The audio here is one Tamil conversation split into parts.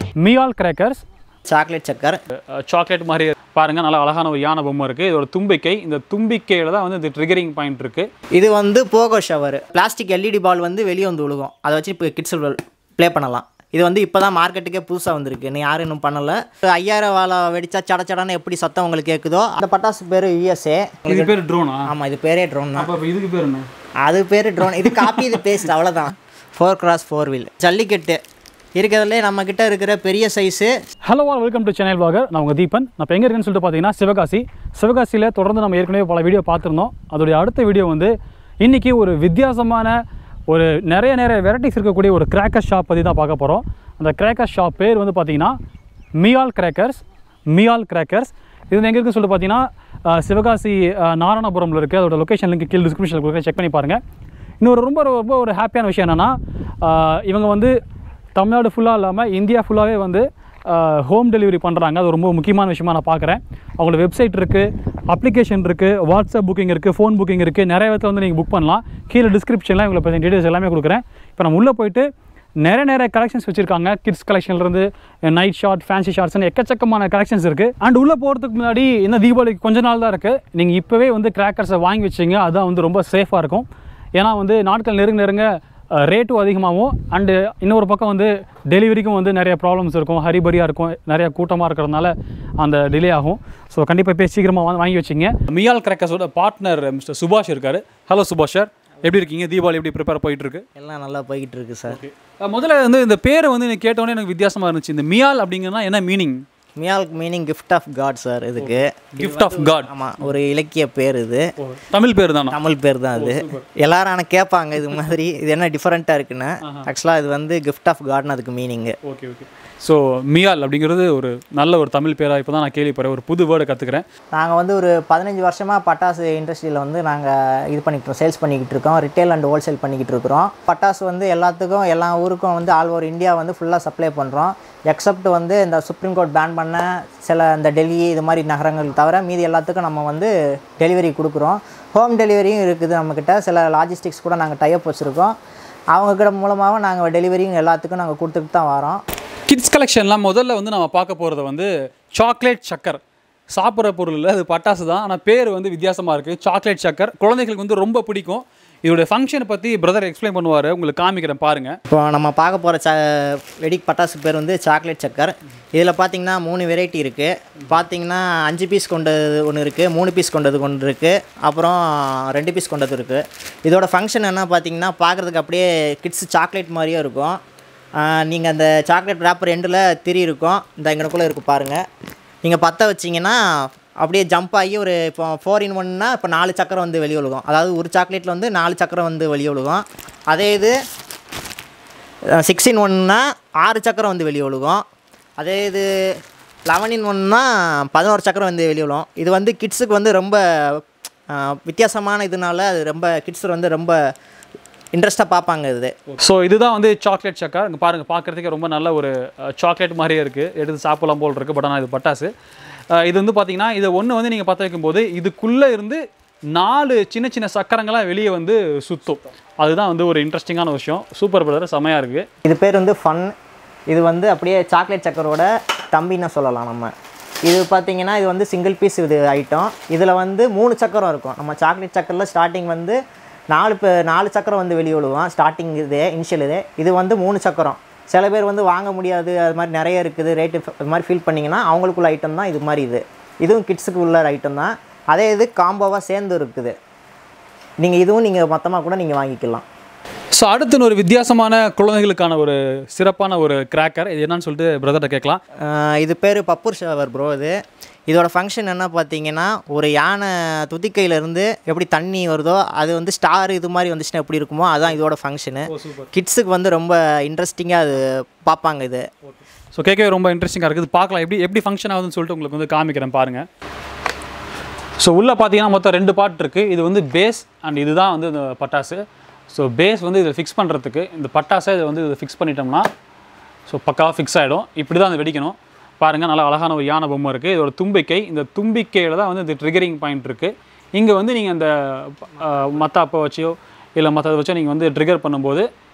மியால் கிராக்கர்ஸ் சாக்லேட் சக்கர் சாக்லேட் மாதிரி பாருங்கள் நல்லா அழகான ஒரு யானை பொம்மை இருக்குது இதோட தும்பிக்கை இந்த தும்பிக்கையில் தான் வந்து இந்த ட்ரிகரிங் பாயிண்ட் இருக்குது இது வந்து Pogo shower plastic LED ball வந்து வெளியே வந்து விழுகும் அதை வச்சு இப்போ கிட்ஸ் ப்ளே பண்ணலாம் இது வந்து இப்போ தான் மார்க்கெட்டுக்கே புதுசாக வந்திருக்கு நீ யாரும் இன்னும் பண்ணலை ஐயாயிரம் வாழை வெடிச்சா சட சடன்னு எப்படி சத்தம் உங்களுக்கு கேட்குதோ அந்த பட்டாசு பேர் யூஎஸ்ஏ இது பேர் ட்ரோனா ஆமாம் இது பேரே ட்ரோன் தான் அப்போ இதுக்கு பேர் என்ன அது பேர் ட்ரோன் இது காப்பி இது பேஸ்ட் அவ்வளோதான் four cross four wheel Jallikattu இருக்கிறதுலே நம்மக்கிட்ட இருக்கிற பெரிய size hello all welcome to channel வாகர் நான் உங்கள் தீபன் நான் இப்போ எங்கே இருக்கேன்னு சொல்லிட்டு பார்த்தீங்கன்னா சிவகாசி சிவகாசியில் தொடர்ந்து நம்ம ஏற்கனவே பல வீடியோ பார்த்துருந்தோம் அதோடைய அடுத்த வீடியோ வந்து இன்றைக்கி ஒரு வித்தியாசமான ஒரு நிறைய நிறைய வெரைட்டிஸ் இருக்கக்கூடிய ஒரு கிராக்கர் ஷாப் பற்றி தான் பார்க்க போகிறோம் அந்த கிராக்கர் ஷாப் பேர் வந்து பார்த்தீங்கன்னா மியால் கிராக்கர்ஸ் மியால் கிராக்கர்ஸ் இது வந்து எங்கே இருக்குன்னு சொல்லிட்டு பார்த்தீங்கன்னா அஹ், சிவகாசி அஹ், நாராயணபுரமில் இருக்குது அதோட லொக்கேஷன் லிங்க் கீழ் டிஸ்கிரிப்ஷனில் கொடுக்க செக் பண்ணி பாருங்கள் இன்னொரு ரொம்ப ரொம்ப ஒரு ஹாப்பியான விஷயம் என்னென்னா இவங்க வந்து தமிழ்நாடு ஃபுல்லாக இல்லாமல் இந்தியா ஃபுல்லாகவே வந்து ஹோம் டெலிவரி பண்ணுறாங்க அது ரொம்ப முக்கியமான விஷயமா நான் பார்க்குறேன் அவங்களோட வெப்சைட் இருக்குது அப்ளிகேஷன் இருக்குது வாட்ஸ்அப் புக்கிங் இருக்குது ஃபோன் புக்கிங் இருக்குது நிறைய விதத்தில் வந்து நீங்கள் புக் பண்ணலாம் கீழே டிஸ்கிரிப்ஷனில் இவங்களை பற்றி டீட்டெயில்ஸ் எல்லாமே கொடுக்குறேன் இப்போ நம்ம உள்ளே போயிட்டு நிறைய நிறைய கலெக்ஷன்ஸ் வச்சுருக்காங்க கிட்ஸ் கலெக்ஷன்லேருந்து நைட் ஷார்ட் ஃபேன்சி ஷார்ட்ஸ்னு எக்கச்சக்கமான கலெக்ஷன்ஸ் இருக்குது அண்ட் உள்ளே போகிறதுக்கு முன்னாடி இந்த தீபாவளிக்கு கொஞ்ச நாள் தான் இருக்குது நீங்கள் இப்போவே வந்து கிராக்கர்ஸை வாங்கி வச்சிங்க அதுதான் வந்து ரொம்ப சேஃபாக இருக்கும் ஏன்னா வந்து நாட்கள் நெருங்க நெருங்க ரேட்டும் அதிகமாகும் அண்டு இன்னொரு பக்கம் வந்து டெலிவரிக்கும் வந்து நிறைய ப்ராப்ளம்ஸ் இருக்கும் ஹரிபரியாக இருக்கும் நிறைய கூட்டமாக இருக்கிறதுனால அந்த டிலே ஆகும் ஸோ கண்டிப்பாக போய் சீக்கிரமாக வந்து வாங்கி வச்சிங்க மியால் கிராக்கர்ஸோட பார்ட்னர் மிஸ்டர் சுபாஷ் இருக்கார் ஹலோ சுபாஷ் சார் எப்படி இருக்கீங்க தீபாவளி எப்படி ப்ரிப்பேர் போயிட்டு இருக்கு எல்லாம் நல்லா போய்கிட்டு இருக்கு சார் அஹ் முதல்ல வந்து இந்த பேரை வந்து எனக்கு கேட்டோன்னே எனக்கு வித்தியாசமாக இருந்துச்சு இந்த மியால் அப்படிங்கிறதுனா என்ன மீனிங் மியால்க் meaning gift of God sir இதுக்கு கிஃப்ட் ஆஃப் காட் ஆமாம் ஒரு இலக்கிய பேர் இது தமிழ் பேர் தானா தமிழ் பேர் தான் அது எல்லாரும் ஆனால் கேட்பாங்க இது மாதிரி இது என்ன டிஃப்ரெண்ட்டாக இருக்குன்னு ஆக்சுவலாக இது வந்து கிஃப்ட் ஆஃப் காட்னு அதுக்கு மீனிங்கு ஓகே ஓகே ஸோ மியால் அப்படிங்கிறது ஒரு நல்ல ஒரு தமிழ் பேராக இப்போ தான் நான் கேள்விப்படுறேன் ஒரு புது வேர்டை கற்றுக்கிறேன் நாங்கள் வந்து ஒரு பதினஞ்சு வருஷமாக பட்டாசு இண்டஸ்ட்ரியில் வந்து நாங்கள் இது பண்ணிக்கிட்டு சேல்ஸ் பண்ணிக்கிட்டு இருக்கோம் ரிட்டைல் அண்ட் ஹோல்சேல் பண்ணிக்கிட்டு இருக்கிறோம் பட்டாசு வந்து எல்லாத்துக்கும் எல்லா ஊருக்கும் வந்து ஆல் ஓவர் இந்தியா வந்து ஃபுல்லாக சப்ளை பண்ணுறோம் எக்ஸப்ட் வந்து இந்த சுப்ரீம் கோர்ட் பேன் பண்ண சில இந்த டெல்லி இது மாதிரி நகரங்கள் தவிர மீதி எல்லாத்துக்கும் நம்ம வந்து டெலிவரி கொடுக்குறோம் ஹோம் டெலிவரியும் இருக்குது நம்மக்கிட்ட சில லாஜிஸ்டிக்ஸ் கூட நாங்கள் டைப் வச்சுருக்கோம் அவங்கக்கிட்ட மூலமாக நாங்கள் டெலிவரியும் எல்லாத்துக்கும் நாங்கள் கொடுத்துட்டு தான் வரோம் கிட்ஸ் கலெக்ஷன்லாம் முதல்ல வந்து நம்ம பார்க்க போகிறது வந்து சாக்லேட் சக்கர் சாப்பிட்ற பொருள் இல்லை அது பட்டாசு தான் ஆனால் பேர் வந்து வித்தியாசமாக இருக்குது சாக்லேட் சக்கர் குழந்தைகளுக்கு வந்து ரொம்ப பிடிக்கும் இதோட ஃபங்க்ஷனை பற்றி பிரதர் எக்ஸ்பிளைன் பண்ணுவார் உங்களுக்கு காமிக்கிறேன் பாருங்கள் இப்போ நம்ம பார்க்க போகிற ச வெடி பட்டாசு பேர் வந்து சாக்லேட் சக்கர் இதில் பார்த்தீங்கன்னா மூணு வெரைட்டி இருக்குது பார்த்தீங்கன்னா அஞ்சு பீஸ் கொண்டது ஒன்று இருக்குது மூணு பீஸ் கொண்டது ஒன்று இருக்குது அப்புறம் ரெண்டு பீஸ் கொண்டது இருக்குது இதோட ஃபங்க்ஷன் என்ன பார்த்தீங்கன்னா பார்க்குறதுக்கு அப்படியே கிட்ஸ் சாக்லேட் மாதிரியே இருக்கும் நீங்கள் அந்த சாக்லேட் ரேப்பர் எண்டில் திரி இருக்கும் இந்த எங்கனக்குள்ளே இருக்குது பாருங்கள் நீங்கள் பற்ற வச்சிங்கன்னா அப்படியே ஜம்ப் ஆகி ஒரு இப்போ ஃபோர் இன் ஒன்னா இப்போ நாலு சக்கரம் வந்து வெளியே விழுகும் அதாவது ஒரு சாக்லேட்டில் வந்து நாலு சக்கரம் வந்து வெளியே விழுகும் அதே இது சிக்ஸ் இன் ஒன்னா ஆறு சக்கரம் வந்து வெளியே விழுகும் அதே இது லெவன் இன் ஒன்னா பதினோரு சக்கரம் வந்து வெளியே விழும் இது வந்து கிட்ஸுக்கு வந்து ரொம்ப அஹ், வித்தியாசமான இதனால அது ரொம்ப கிட்ஸ் வந்து ரொம்ப இன்ட்ரெஸ்ட்டாக பார்ப்பாங்க இது ஸோ இதுதான் வந்து சாக்லேட் சக்கர் இங்கே பாருங்கள் பார்க்குறதுக்கே ரொம்ப நல்ல ஒரு சாக்லேட் மாதிரியே இருக்குது எடுத்து சாப்பிடலாம் போல் இருக்குது பட் ஆனால் இது பட்டாசு அஹ் இது வந்து பார்த்தீங்கன்னா இதை ஒன்று வந்து நீங்கள் பற்ற வைக்கும்போது இதுக்குள்ளே இருந்து நாலு சின்ன சின்ன சக்கரங்களாக வெளியே வந்து சுற்றும் அதுதான் வந்து ஒரு இன்ட்ரெஸ்டிங்கான விஷயம் சூப்பர் பிரதர் செமையாக இருக்குது இது பேர் வந்து ஃபன் இது வந்து அப்படியே சாக்லேட் சக்கரோட தம்பின்னு சொல்லலாம் நம்ம இது பார்த்தீங்கன்னா இது வந்து சிங்கிள் பீஸ் இது ஐட்டம் இதில் வந்து மூணு சக்கரம் இருக்கும் நம்ம சாக்லேட் சக்கரில் ஸ்டார்டிங் வந்து நாலு பே நாலு சக்கரம் வந்து வெளியே விழுவோம் ஸ்டார்டிங் இது இனிஷியல் இது இது வந்து மூணு சக்கரம் சில பேர் வந்து வாங்க முடியாது அது மாதிரி நிறைய இருக்குது ரேட்டு அது மாதிரி ஃபீல் பண்ணிங்கன்னா அவங்களுக்குள்ள ஐட்டம் தான் இது மாதிரி இது இதுவும் கிட்ஸுக்கு உள்ள ஐட்டம் தான் அதே இது காம்போவாக சேர்ந்து இருக்குது நீங்கள் இதுவும் நீங்கள் மொத்தமாக கூட நீங்கள் வாங்கிக்கலாம் ஸோ அடுத்து ஒரு வித்தியாசமான குழந்தைகளுக்கான ஒரு சிறப்பான ஒரு கிராக்கர் இது என்னன்னு சொல்லிட்டு பிரதர்கிட்ட கேட்கலாம் ஆஹ் இது பேர் பப்பூர் ஷவர் ப்ரோ இது இதோட ஃபங்க்ஷன் என்ன பார்த்தீங்கன்னா ஒரு யானை துதிக்கையிலேருந்து எப்படி தண்ணி வருதோ அது வந்து ஸ்டார் இது மாதிரி வந்துச்சுன்னா எப்படி இருக்குமோ அதான் இதோட ஃபங்க்ஷனு கிட்ஸுக்கு வந்து ரொம்ப இன்ட்ரெஸ்டிங்காக அது பார்ப்பாங்க இது ஸோ கேட்கவே ரொம்ப இன்ட்ரெஸ்டிங்காக இருக்குது பார்க்கலாம் எப்படி எப்படி ஃபங்க்ஷன் ஆகுதுன்னு சொல்லிட்டு உங்களுக்கு வந்து காமிக்கிறேன் பாருங்கள் ஸோ உள்ளே பார்த்தீங்கன்னா மொத்தம் ரெண்டு பார்ட் இருக்குது இது வந்து பேஸ் அண்ட் இதுதான் வந்து இந்த பட்டாசு ஸோ பேஸ் வந்து இதை ஃபிக்ஸ் பண்ணுறதுக்கு இந்த பட்டாசை இதை வந்து இதை ஃபிக்ஸ் பண்ணிட்டோம்னா ஸோ பக்காவாக ஃபிக்ஸ் ஆகிடும் இப்படி தான் அதை வெடிக்கணும் பாருங்கள் நல்லா அழகான ஒரு யானை பொம்மை இருக்குது இதோட தும்பிக்கை இந்த தும்பிக்கையில் தான் வந்து இந்த ட்ரிகரிங் பாயிண்ட் இருக்குது இங்கே வந்து நீங்கள் அந்த மற்ற அப்போ வச்சோ இல்லை மற்றதை வச்சோ நீங்கள் வந்து ட்ரிகர் பண்ணும்போது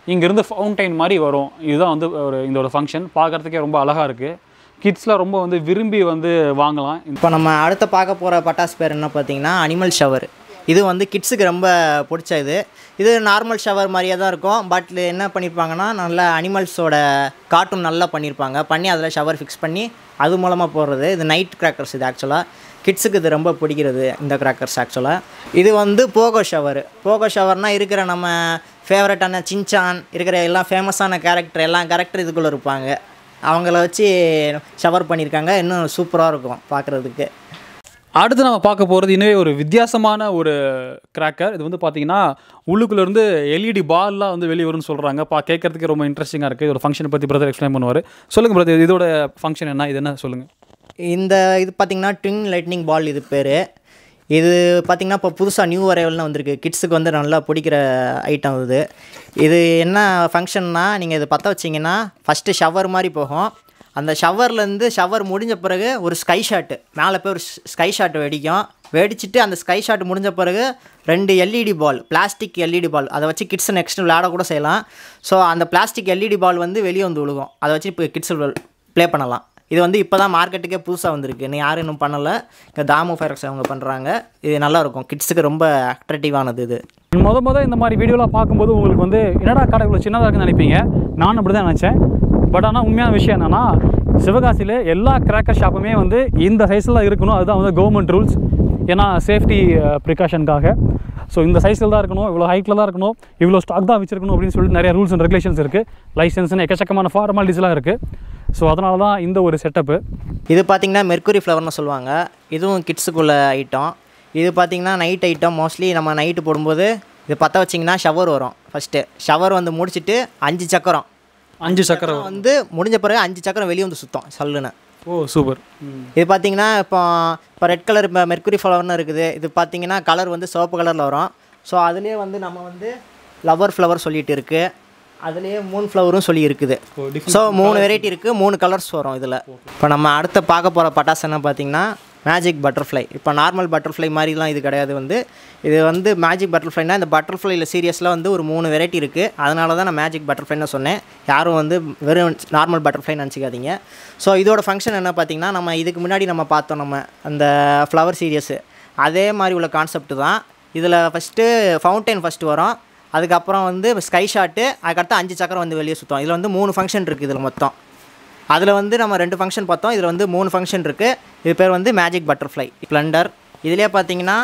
இங்கேருந்து ஃபவுண்டைன் மாதிரி வரும் இதுதான் வந்து ஒரு இந்த ஒரு ஃபங்க்ஷன் பார்க்குறதுக்கே ரொம்ப அழகாக இருக்குது கிட்ஸ்லாம் ரொம்ப வந்து விரும்பி வந்து வாங்கலாம் இப்போ நம்ம அடுத்த பார்க்க போகிற பட்டாசு பேர் என்ன பார்த்தீங்கன்னா அனிமல் ஷவர் இது வந்து கிட்ஸுக்கு ரொம்ப பிடிச்ச இது இது நார்மல் ஷவர் மாதிரியே தான் இருக்கும் பட் என்ன பண்ணியிருப்பாங்கன்னா நல்லா அனிமல்ஸோட கார்ட்டூன் நல்லா பண்ணியிருப்பாங்க பண்ணி அதில் ஷவர் ஃபிக்ஸ் பண்ணி அது மூலமாக போடுறது இது நைட் கிராக்கர்ஸ் இது ஆக்சுவலாக கிட்ஸுக்கு இது ரொம்ப பிடிக்கிறது இந்த கிராக்கர்ஸ் ஆக்சுவலாக இது வந்து போகோ ஷவர் போகோ ஷவர்னால் இருக்கிற நம்ம ஃபேவரட்டான சின்சான் இருக்கிற எல்லாம் ஃபேமஸான கேரக்டர் எல்லா கேரக்டர் இதுக்குள்ளே இருப்பாங்க அவங்கள வச்சு ஷவர் பண்ணியிருக்காங்க இன்னும் சூப்பராக இருக்கும் பார்க்குறதுக்கு அடுத்து நம்ம பார்க்க போகிறது இன்னவே ஒரு வித்தியாசமான ஒரு கிராக்கர் இது வந்து பார்த்தீங்கன்னா உள்ளுக்குள்ளேருந்து எல்இடி பால்லாம் வந்து வெளியே வரும்னு சொல்கிறாங்க பா கேட்கறதுக்கு ரொம்ப இன்ட்ரெஸ்டிங்காக இருக்குது ஒரு ஃபங்க்ஷனை பற்றி பிரதர் எக்ஸ்பிளைன் பண்ணுவார் சொல்லுங்கள் பிரதர் இதோட ஃபங்க்ஷன் என்ன இது என்ன சொல்லுங்கள் இந்த இது பார்த்திங்கன்னா ட்வின் லைட்னிங் பால் இது பேர் இது பார்த்திங்கன்னா இப்போ புதுசாக நியூ அரைவல்னு வந்திருக்கு கிட்ஸுக்கு வந்து நல்லா பிடிக்கிற ஐட்டம் இது இது என்ன ஃபங்க்ஷன்னா நீங்கள் இது பற்ற வச்சிங்கன்னா ஃபஸ்ட்டு ஷவர் மாதிரி போகும் அந்த ஷவர்லேருந்து ஷவர் முடிஞ்ச பிறகு ஒரு ஸ்கை ஷாட்டு மேலே போய் ஒரு ஸ்கை ஷாட் வெடிக்கும் வெடிச்சிட்டு அந்த ஸ்கை ஷாட் முடிஞ்ச பிறகு ரெண்டு LED ball plastic LED ball அதை வச்சு கிட்ஸ் நெக்ஸ்ட் விளையாட கூட செய்யலாம் ஸோ அந்த பிளாஸ்டிக் எல்இடி பால் வந்து வெளியே வந்து விழுகும் அதை வச்சு இப்போ கிட்ஸ் ப்ளே பண்ணலாம் இது வந்து இப்போ தான் மார்க்கெட்டுக்கே புதுசாக வந்திருக்கு இன்னும் யாரும் இன்னும் பண்ணலை இங்கே தாமு ஃபைரக்ஸ் அவங்க பண்ணுறாங்க இது நல்லாயிருக்கும் கிட்ஸுக்கு ரொம்ப அட்ராக்டிவானது இது முத முத இந்த மாதிரி வீடியோலாம் பார்க்கும்போது உங்களுக்கு வந்து என்னடா கடை இவ்வளோ சின்னதாக இருக்குன்னு நினைப்பீங்க நானும் அப்படி தான் நினச்சேன் பட் ஆனால் உண்மையான விஷயம் என்னென்னா சிவகாசியில் எல்லா கிராக்கர் ஷாப்புமே வந்து இந்த சைஸில் இருக்கணும் அதுதான் வந்து கவர்மெண்ட் ரூல்ஸ் ஏன்னா சேஃப்டி ப்ரிகாஷனுக்காக ஸோ இந்த சைஸில் தான் இருக்கணும் இவ்வளோ ஹைட்டில் தான் இருக்கணும் இவ்வளோ ஸ்டாக் தான் வச்சிருக்கணும் அப்படின்னு சொல்லிட்டு நிறைய ரூல்ஸ் அண்ட் ரெகுலேஷன்ஸ் இருக்குது லைசன்ஸ்னு எக்கச்சக்கமான ஃபார்மாலிட்டிஸ்லாம் இருக்குது ஸோ அதனால தான் இந்த ஒரு செட்டப்பு இது பார்த்திங்கன்னா மெர்க்குரி ஃப்ளவர்னு சொல்லுவாங்க இதுவும் கிட்ஸுக்குள்ள ஐட்டம் இது பார்த்திங்கன்னா நைட் ஐட்டம் மோஸ்ட்லி நம்ம நைட்டு போடும்போது இது பற்ற வச்சிங்கன்னா ஷவர் வரும் ஃபஸ்ட்டு ஷவர் வந்து முடிச்சிட்டு அஞ்சு சக்கரம் அஞ்சு சக்கரம் வந்து முடிஞ்ச பிறகு அஞ்சு சக்கரம் வெளியே வந்து சுத்தம் சல்லுன்னு ஓ சூப்பர் இது பார்த்தீங்கன்னா இப்போ இப்போ ரெட் கலர் இப்போ மெர்க்குரி ஃப்ளவர்னு இருக்குது இது பார்த்தீங்கன்னா கலர் வந்து சிவப்பு கலரில் வரும் ஸோ அதுலேயே வந்து நம்ம வந்து லவர் ஃப்ளவர் சொல்லிட்டு இருக்குது அதுலேயே மூணு ஃப்ளவரும் சொல்லி இருக்குது ஸோ மூணு வெரைட்டி இருக்குது மூணு கலர்ஸ் வரும் இதில் இப்போ நம்ம அடுத்த பார்க்க போகிற பட்டாசு என்ன பார்த்தீங்கன்னா மேஜிக் பட்டர்ஃப்ளை இப்போ நார்மல் பட்டர்ஃப்ளை மாதிரிலாம் இது கிடையாது வந்து இது வந்து மேஜிக் பட்டர்ஃப்ளைனா இந்த பட்டர்ஃப்ளைல சீரியஸில் வந்து ஒரு மூணு வெரைட்டி இருக்குது அதனால தான் நான் மேஜிக் பட்டர்ஃப்ளைன்னு சொன்னேன் யாரும் வந்து வெறும் நார்மல் பட்டர்ஃப்ளை நினச்சிக்காதீங்க ஸோ இதோட ஃபங்க்ஷன் என்ன பார்த்தீங்கன்னா நம்ம இதுக்கு முன்னாடி நம்ம பார்த்தோம் நம்ம அந்த ஃப்ளவர் சீரியஸு அதே மாதிரி உள்ள கான்செப்ட் தான் இதில் ஃபஸ்ட்டு ஃபவுண்டைன் ஃபஸ்ட்டு வரும் அதுக்கப்புறம் வந்து ஸ்கை ஷாட்டு அதுக்கடுத்து அஞ்சு சக்கரம் வந்து வெளியே சுற்றும் இதில் வந்து மூணு ஃபங்க்ஷன் இருக்குது இதில் மொத்தம் அதில் வந்து நம்ம ரெண்டு ஃபங்க்ஷன் பார்த்தோம் இதில் வந்து மூணு ஃபங்க்ஷன் இருக்குது இது பேர் வந்து மேஜிக் பட்டர்ஃப்ளை ஸ்ப்ளெண்டர் இதிலே பார்த்தீங்கன்னா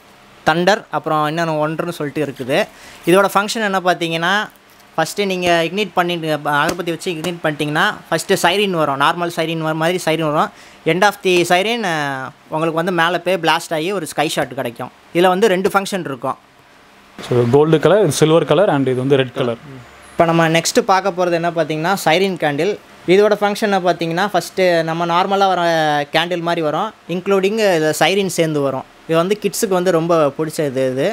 தண்டர் அப்புறம் இன்னொன்று ஒன்றுன்னு சொல்லிட்டு இருக்குது இதோட ஃபங்க்ஷன் என்ன பார்த்தீங்கன்னா ஃபஸ்ட்டு நீங்கள் இக்னிட் பண்ணிட்டு அகர்பத்தி வச்சு இக்னிட் பண்ணிட்டீங்கன்னா ஃபஸ்ட்டு சைரின் வரும் நார்மல் சைரின் வர மாதிரி சைரின் வரும் எண்ட் ஆஃப் தி சைரின் உங்களுக்கு வந்து மேலே போய் பிளாஸ்ட் ஆகி ஒரு ஸ்கை ஷாட் கிடைக்கும் இதில் வந்து ரெண்டு ஃபங்க்ஷன் இருக்கும் ஸோ கோல்டு கலர் இது சில்வர் கலர் அண்ட் இது வந்து ரெட் கலர் இப்போ நம்ம நெக்ஸ்ட்டு பார்க்க போகிறது என்ன பார்த்தீங்கன்னா சைரின் கேண்டில் இதோட ஃபங்க்ஷனை பார்த்தீங்கன்னா ஃபஸ்ட்டு நம்ம நார்மலாக வர கேண்டில் மாதிரி வரும் இன்க்ளூடிங் இதில் சைரின் சேர்ந்து வரும் இது வந்து கிட்ஸுக்கு வந்து ரொம்ப பிடிச்ச இது இது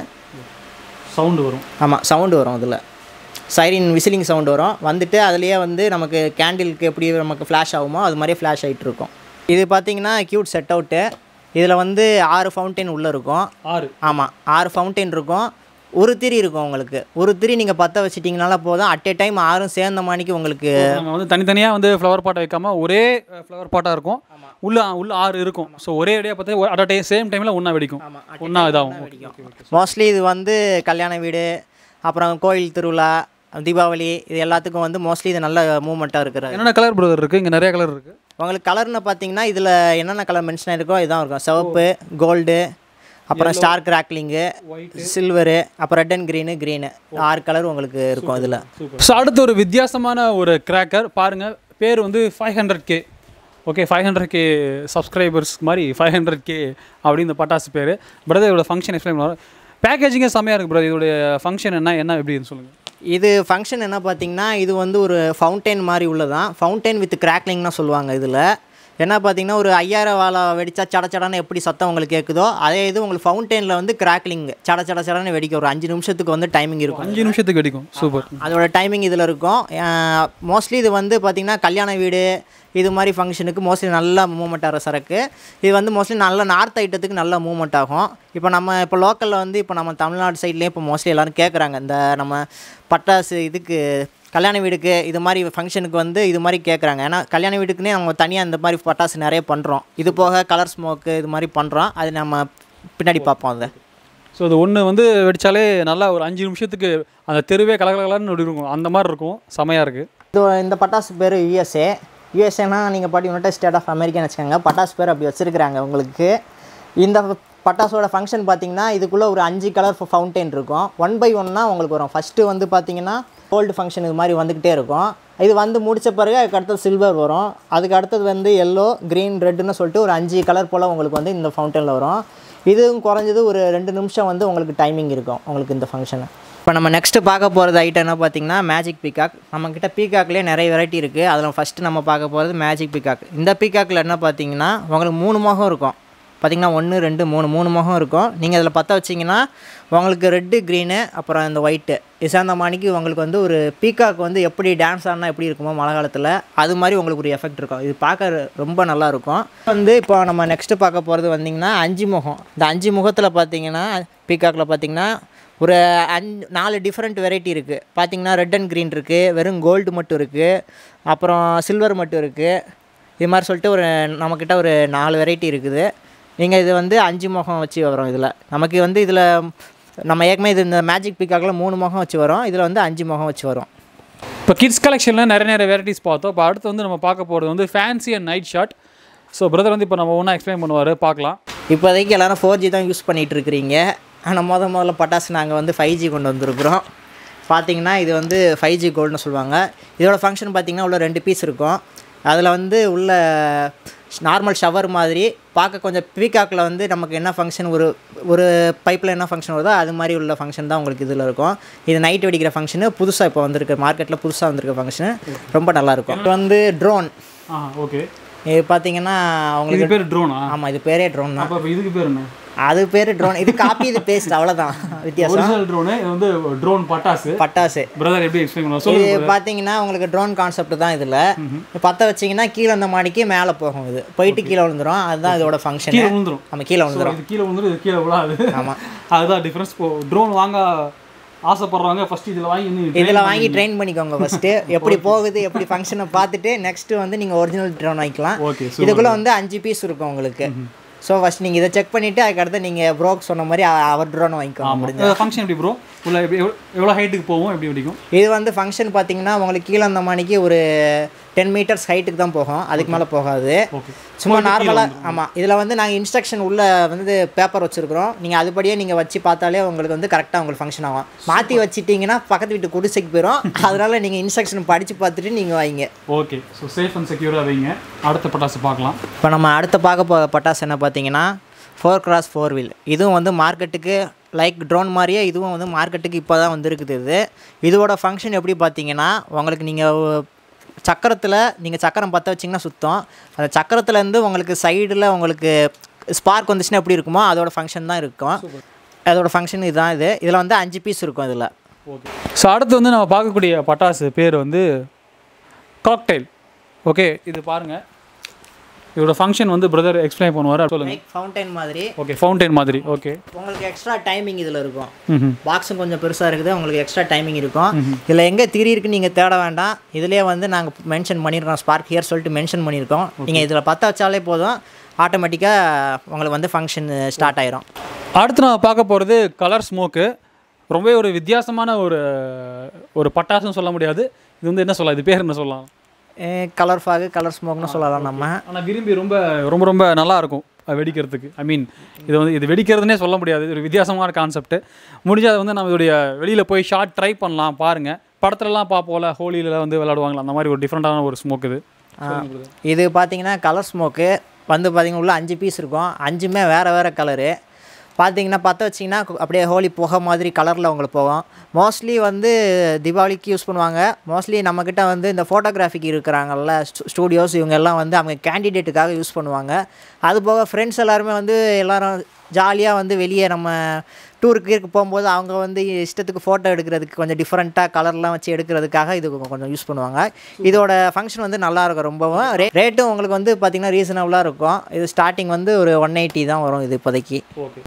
சவுண்டு வரும் ஆமாம் சவுண்டு வரும் அதில் சைரின் விசிலிங் சவுண்டு வரும் வந்துட்டு அதுலேயே வந்து நமக்கு கேண்டிலுக்கு எப்படி நமக்கு ஃப்ளாஷ் ஆகுமோ அது மாதிரியே ஃப்ளாஷ் ஆகிட்டு இருக்கும் இது பார்த்தீங்கன்னா க்யூட் செட் அவுட்டு இதில் வந்து ஆறு ஃபவுண்டைன் உள்ளே இருக்கும் ஆறு ஆமாம் ஆறு ஃபவுண்டைன் இருக்கும் ஒரு திரி இருக்கும் உங்களுக்கு ஒரு திரி நீங்கள் பற்ற வச்சிட்டிங்கனால போதும் அட் ஏ டைம் ஆறும் சேர்ந்த மாணிக்கு உங்களுக்கு நம்ம வந்து தனித்தனியாக வந்து ஃப்ளவர் பாட்டை வைக்காம ஒரே ஃப்ளவர் பாட்டாக இருக்கும் உள்ள உள்ள ஆறு இருக்கும் ஸோ ஒரே அடியாக பார்த்தா அட் டைம் சேம் டைமில் ஒன்றா வெடிக்கும் ஒன்றா இதாகும் மோஸ்ட்லி இது வந்து கல்யாண வீடு அப்புறம் கோயில் திருவிழா தீபாவளி இது எல்லாத்துக்கும் வந்து மோஸ்ட்லி இது நல்ல மூமெண்ட்டாக இருக்கிறது என்னென்ன கலர் பிரதர் இருக்குது இங்கே நிறைய கலர் இருக்குது உங்களுக்கு கலர்னு பார்த்தீங்கன்னா இதில் என்னென்ன கலர் மென்ஷன் ஆயிருக்கோ இதுதான் இருக்கும் சிவப்பு கோல்டு அப்புறம் ஸ்டார் கிராக்லிங்கு சில்வரு அப்புறம் ரெட் அண்ட் க்ரீனு க்ரீனு ஆறு கலர் உங்களுக்கு இருக்கும் இதில் ஸோ அடுத்து ஒரு வித்தியாசமான ஒரு கிராக்கர் பாருங்கள் பேர் வந்து five hundred K okay five hundred K subscribers மாதிரி ஃபைவ் ஹண்ட்ரட் கே அப்படின்னு இந்த பட்டாசு பேர் பிரதர் இதோட ஃபங்க்ஷன் எக்ஸ்பிளைன் பண்ணுவார் பேக்கேஜிங்கே செம்மையாக இருக்குது பிரதர் இதோடைய ஃபங்க்ஷன் என்ன என்ன எப்படின்னு சொல்லுங்கள் இது ஃபங்க்ஷன் என்ன பார்த்தீங்கன்னா இது வந்து ஒரு ஃபவுண்டைன் மாதிரி உள்ளதான் ஃபவுண்டைன் வித் கிராக்லிங்னா சொல்லுவாங்க இதில் என்ன பார்த்தீங்கன்னா ஒரு ஐயாயிரம் வாழை வெடிச்சா சட சடன்னு எப்படி சத்தம் உங்களுக்கு கேட்குதோ அதே இது உங்களுக்கு ஃபவுண்டெயினில் வந்து கிராக்லிங் சட சட சடன்னு வெடிக்க ஒரு அஞ்சு நிமிஷத்துக்கு வந்து டைமிங் இருக்கும் அஞ்சு நிமிஷத்துக்கு அடிக்கும் சூப்பர் அதோட டைமிங் இதில் இருக்கும் மோஸ்ட்லி இது வந்து பார்த்திங்கன்னா கல்யாண வீடு இது மாதிரி ஃபங்க்ஷனுக்கு மோஸ்ட்லி நல்லா மூவ்மெண்ட் ஆகிற சரக்கு இது வந்து மோஸ்ட்லி நல்ல நார்த் ஐட்டத்துக்கு நல்ல மூவ்மெண்ட் ஆகும் இப்போ நம்ம இப்போ லோக்கலில் வந்து இப்போ நம்ம தமிழ்நாடு சைட்லேயே இப்போ மோஸ்ட்லி எல்லோரும் கேட்குறாங்க இந்த நம்ம பட்டாசு இதுக்கு கல்யாண வீடுக்கு இது மாதிரி ஃபங்க்ஷனுக்கு வந்து இது மாதிரி கேட்குறாங்க ஏன்னா கல்யாண வீட்டுக்குன்னே நம்ம தனியாக இந்த மாதிரி பட்டாசு நிறைய பண்ணுறோம் இது போக கலர் ஸ்மோக்கு இது மாதிரி பண்ணுறோம் அது நம்ம பின்னாடி பார்ப்போம் அதை ஸோ அது ஒன்று வந்து வெடிச்சாலே நல்லா ஒரு அஞ்சு நிமிஷத்துக்கு அந்த தெருவே கலகலன்னு இருக்கும் அந்த மாதிரி இருக்கும் செமையாக இருக்குது இது இந்த பட்டாசு பேர் யூஎஸ்ஏ யூஎஸ்ஏனா நீங்கள் பாட்டி யுனைடெட் ஸ்டேட் ஆஃப் அமெரிக்கான்னு வச்சுக்கோங்க பட்டாசு பேர் அப்படி வச்சுருக்குறாங்க உங்களுக்கு இந்த பட்டாசோட ஃபங்க்ஷன் பார்த்தீங்கன்னா இதுக்குள்ளே ஒரு அஞ்சு கலர் ஃபவுண்டைன் இருக்கும் ஒன் பை ஒன்னா உங்களுக்கு வரும் ஃபஸ்ட்டு வந்து பார்த்தீங்கன்னா கோல்டு ஃபங்க்ஷன் இது மாதிரி வந்துக்கிட்டே இருக்கும் இது வந்து முடிச்ச பிறகு அதுக்கு அடுத்தது சில்வர் வரும் அதுக்கு அடுத்தது வந்து எல்லோ க்ரீன் ரெட்டுன்னு சொல்லிட்டு ஒரு அஞ்சு கலர் போல் உங்களுக்கு வந்து இந்த ஃபவுண்டனில் வரும் இதுவும் குறைஞ்சது ஒரு ரெண்டு நிமிஷம் வந்து உங்களுக்கு டைமிங் இருக்கும் உங்களுக்கு இந்த ஃபங்க்ஷனு இப்போ நம்ம நெக்ஸ்ட்டு பார்க்க போகிறது ஐட்டம் என்ன பார்த்தீங்கன்னா மேஜிக் பீகாக் நம்மக்கிட்ட பீகாக்லேயே நிறைய வெரைட்டி இருக்குது அதில் ஃபஸ்ட்டு நம்ம பார்க்க போகிறது மேஜிக் பீகாக் இந்த பீகாக்கில் என்ன பார்த்தீங்கன்னா உங்களுக்கு மூணு முகம் இருக்கும் பார்த்தீங்கன்னா ஒன்று ரெண்டு மூணு மூணு முகம் இருக்கும் நீங்கள் அதில் பற்ற வச்சிங்கன்னா உங்களுக்கு ரெட்டு க்ரீனு அப்புறம் இந்த ஒயிட்டு இசாந்த மாணிக்கு உங்களுக்கு வந்து ஒரு பீகாக் வந்து எப்படி டான்ஸ் ஆடினா எப்படி இருக்குமோ மழை காலத்தில் அது மாதிரி உங்களுக்கு ஒரு எஃபெக்ட் இருக்கும் இது பார்க்க ரொம்ப நல்லா இருக்கும் வந்து இப்போ நம்ம நெக்ஸ்ட்டு பார்க்க போகிறது வந்திங்கன்னா அஞ்சு முகம் இந்த அஞ்சு முகத்தில் பார்த்தீங்கன்னா பீகாக்கில் பார்த்தீங்கன்னா ஒரு அஞ்சு நாலு டிஃப்ரெண்ட் வெரைட்டி இருக்குது பார்த்தீங்கன்னா ரெட் அண்ட் க்ரீன் இருக்குது வெறும் கோல்டு மட்டும் இருக்குது அப்புறம் சில்வர் மட்டும் இருக்குது இது மாதிரி சொல்லிட்டு ஒரு நம்மக்கிட்ட ஒரு நாலு வெரைட்டி இருக்குது நீங்கள் இது வந்து அஞ்சு முகம் வச்சு வரும் இதில் நமக்கு வந்து இதில் நம்ம ஏற்கனவே இது இந்த மேஜிக் பிக்காக்கில் மூணு முகம் வச்சு வரும் இதில் வந்து அஞ்சு முகம் வச்சு வரும் இப்போ கிட்ஸ் கலெக்ஷனில் நிறைய நிறைய வெரைட்டிஸ் பார்த்தோம் இப்போ அடுத்து வந்து நம்ம பார்க்க போகிறது வந்து fancy and night shot so brother வந்து இப்போ நம்ம ஒன்றா எக்ஸ்பிளைன் பண்ணுவார் பார்க்கலாம் இப்போதைக்கு எல்லோரும் ஃபோர் ஜி தான் யூஸ் பண்ணிகிட்டு இருக்கிறீங்க ஆனால் முத முதல்ல பட்டாசு நாங்கள் வந்து ஃபைவ் ஜி கொண்டு வந்திருக்கிறோம் பார்த்தீங்கன்னா இது வந்து ஃபைவ் ஜி கோல்டுன்னு சொல்லுவாங்க இதோட ஃபங்க்ஷன் பார்த்தீங்கன்னா உள்ள ரெண்டு பீஸ் இருக்கும் அதில் வந்து உள்ள நார்மல் ஷவர் மாதிரி பார்க்க கொஞ்சம் பீகாக்கில் வந்து நமக்கு என்ன ஃபங்க்ஷன் ஒரு ஒரு பைப்பில் என்ன ஃபங்க்ஷன் வருதோ அது மாதிரி உள்ள ஃபங்க்ஷன் தான் உங்களுக்கு இதில் இருக்கும் இது நைட் வெடிக்கிற ஃபங்க்ஷனு புதுசாக இப்போ வந்திருக்க மார்க்கெட்டில் புதுசாக வந்திருக்க ஃபங்க்ஷனு ரொம்ப நல்லாயிருக்கும் இது வந்து ட்ரோன் ஆ ஓகே இது பார்த்தீங்கன்னா இது உங்களுக்கு பேர் ட்ரோனா ஆமாம் இது பேரே ட்ரோன் தான் அப்போ இதுக்கு பேர் என்ன அது பேர் ட்ரோன் இது காப்பி இது பேஸ்ட் அவ்வளோதான் வித்தியாசம் ஒரிஜினல் ட்ரோனு இது வந்து ட்ரோன் பட்டாசு பட்டாசு பிரதர் எப்படி எக்ஸ்பிளைன் பண்ணுவோம் இது சொல்லுங்க பார்த்தீங்கன்னா உங்களுக்கு ட்ரோன் கான்செப்ட் தான் இதில் பற்ற வச்சிங்கன்னா கீழே இந்த மாடிக்கு மேலே போகும் இது போயிட்டு கீழே விழுந்துரும் அதுதான் இதோட ஃபங்க்ஷன் கீழே விழுந்துரும் நம்ம கீழே விழுந்துரும் இது கீழே விழுந்துரும் இது கீழே விழாது ஆமாம் அதுதான் டிஃப்ரென்ஸ் இப்போ ட்ரோன் வாங்க ஆசைப்படுறவங்க ஃபர்ஸ்ட் இதில் வாங்கி இன்னும் இதில் வாங்கி ட்ரெயின் பண்ணிக்கோங்க ஃபஸ்ட்டு எப்படி போகுது எப்படி ஃபங்க்ஷனை பார்த்துட்டு நெக்ஸ்ட்டு வந்து நீங்கள் ஒரிஜினல் ட்ரோன் வாங்கிக்கலாம் ஓகே இதுக்குள்ளே வந்து அஞ்சு பீஸ் இருக்கும் உங்களுக்கு ஸோ ஃபஸ்ட் நீங்கள் இதை செக் பண்ணிவிட்டு அதுக்கடுத்து நீங்கள் ப்ரோக் சொன்ன மாதிரி அ- அவர் ட்ரோன் வாங்கிக்கோங்க முடிஞ்சு ஃபங்க்ஷன் எப்படி ப்ரோ உள்ள எப்படி எவ்வளோ- எவ்வளோ ஹைட்டுக்கு போகும் எப்படி வெடிக்கும் இது வந்து ஃபங்க்ஷன் பார்த்தீங்கன்னா உங்களுக்கு கீழே அந்த மணிக்கு ஒரு டென் மீட்டர்ஸ் ஹைட்டுக்கு தான் போகும் அதுக்கு மேலே போகாது ஓகே சும்மா நார்மலாக ஆமாம் இதில் வந்து நாங்கள் இன்ஸ்ட்ரக்ஷன் உள்ள வந்து பேப்பர் வச்சுருக்குறோம் நீங்கள் அதுபடியே நீங்கள் வச்சு பார்த்தாலே உங்களுக்கு வந்து கரெக்டாக உங்களுக்கு ஃபங்க்ஷன் ஆகும் மாற்றி வச்சிட்டிங்கன்னா பக்கத்து வீட்டு குடிசைக்கு போயிடும் அதனால் நீங்கள் இன்ஸ்ட்ரக்ஷன் படித்து பார்த்துட்டு நீங்கள் வைங்க ஓகே ஸோ சேஃப் அண்ட் செக்யூராக வைங்க அடுத்த பட்டாசு பார்க்கலாம் இப்போ நம்ம அடுத்த பார்க்க போகிற பட்டாசு என்ன பார்த்தீங்கன்னா ஃபோர் கிராஸ் ஃபோர் வீல் இதுவும் வந்து மார்க்கெட்டுக்கு லைக் ட்ரோன் மாதிரியே இதுவும் வந்து மார்க்கெட்டுக்கு இப்போ தான் வந்திருக்குது இது இதோட ஃபங்க்ஷன் எப்படி பார்த்தீங்கன்னா உங்களுக்கு நீங்கள் சக்கரத்தில் நீங்கள் சக்கரம் பற்ற வச்சிங்கன்னா சுத்தம் அந்த சக்கரத்துலேருந்து உங்களுக்கு சைடில் உங்களுக்கு ஸ்பார்க் வந்துச்சுன்னா எப்படி இருக்குமோ அதோட ஃபங்க்ஷன் தான் இருக்கும் அதோட ஃபங்க்ஷன் இதுதான் இது இதில் வந்து அஞ்சு பீஸ் இருக்கும் இதில் ஓகே ஸோ அடுத்து வந்து நம்ம பார்க்கக்கூடிய பட்டாசு பேர் வந்து காக்டைல் ஓகே இது பாருங்கள் இதோட ஃபங்க்ஷன் வந்து பிரதர் எக்ஸ்பிளைன் பண்ணுவார் சொல்லுங்கள் லைக் ஃபவுண்டைன் மாதிரி ஓகே ஃபவுண்டைன் மாதிரி ஓகே உங்களுக்கு எக்ஸ்ட்ரா டைமிங் இதில் இருக்கும் ம் பாக்ஸும் கொஞ்சம் பெருசாக இருக்குது உங்களுக்கு எக்ஸ்ட்ரா டைமிங் இருக்கும் இதில் எங்கே திரி இருக்குன்னு நீங்கள் தேட வேண்டாம் இதுலேயே வந்து நாங்கள் மென்ஷன் பண்ணியிருக்கோம் ஸ்பார்க் ஹியர் சொல்லிட்டு மென்ஷன் பண்ணியிருக்கோம் நீங்கள் இதில் பற்ற வச்சாலே போதும் ஆட்டோமேட்டிக்காக உங்களுக்கு வந்து ஃபங்க்ஷன் ஸ்டார்ட் ஆயிரும் அடுத்து நான் பார்க்க போகிறது கலர் ஸ்மோக்கு ரொம்பவே ஒரு வித்தியாசமான ஒரு ஒரு பட்டாசுன்னு சொல்ல முடியாது இது வந்து என்ன சொல்லலாம் இது பேர் என்ன சொல்லலாம் கலர் ஃபாகு கலர் ஸ்மோக்னு சொல்லலாம் நம்ம ஆனால் விரும்பி ரொம்ப ரொம்ப ரொம்ப நல்லா இருக்கும் அது வெடிக்கிறதுக்கு ஐ மீன் இது வந்து இது வெடிக்கிறதுனே சொல்ல முடியாது இது ஒரு வித்தியாசமான கான்செப்ட் முடிஞ்சா அதை வந்து நம்ம இதோடைய வெளியில் போய் ஷார்ட் ட்ரை பண்ணலாம் பாருங்கள் படத்துலலாம் பார்ப்போம்ல ஹோலியில் வந்து விளையாடுவாங்களா அந்த மாதிரி ஒரு டிஃப்ரெண்ட்டான ஒரு ஸ்மோக் இது சொல்லுங்க brother. இது பார்த்தீங்கன்னா கலர் ஸ்மோக்கு வந்து பார்த்தீங்கன்னா உள்ள அஞ்சு பீஸ் இருக்கும் அஞ்சுமே வேறு வேறு கலரு பார்த்தீங்கன்னா பற்ற வச்சிங்கன்னா அப்படியே ஹோலி புகை மாதிரி கலரில் உங்களுக்கு போகும் மோஸ்ட்லி வந்து தீபாவளிக்கு யூஸ் பண்ணுவாங்க மோஸ்ட்லி நம்மக்கிட்ட வந்து இந்த ஃபோட்டோகிராஃபிக்கு இருக்கிறாங்கல்ல ஸ்டூடியோஸ் இவங்க எல்லாம் வந்து அவங்க கேண்டிடேட்டுக்காக யூஸ் பண்ணுவாங்க அது போக ஃப்ரெண்ட்ஸ் எல்லாருமே வந்து எல்லாரும் ஜாலியாக வந்து வெளியே நம்ம டூருக்கு இருக்கு போகும்போது அவங்க வந்து இஷ்டத்துக்கு ஃபோட்டோ எடுக்கிறதுக்கு கொஞ்சம் டிஃப்ரெண்ட்டாக கலர்லாம் வச்சு எடுக்கிறதுக்காக இது கொஞ்சம் யூஸ் பண்ணுவாங்க இதோட ஃபங்க்ஷன் வந்து நல்லா இருக்கும் ரொம்பவும் ரே ரேட்டும் உங்களுக்கு வந்து பார்த்திங்கன்னா ரீசனபுளாக இருக்கும் இது ஸ்டார்டிங் வந்து ஒரு ஒன் எயிட்டி தான் வரும் இது இப்போதைக்கு ஓகே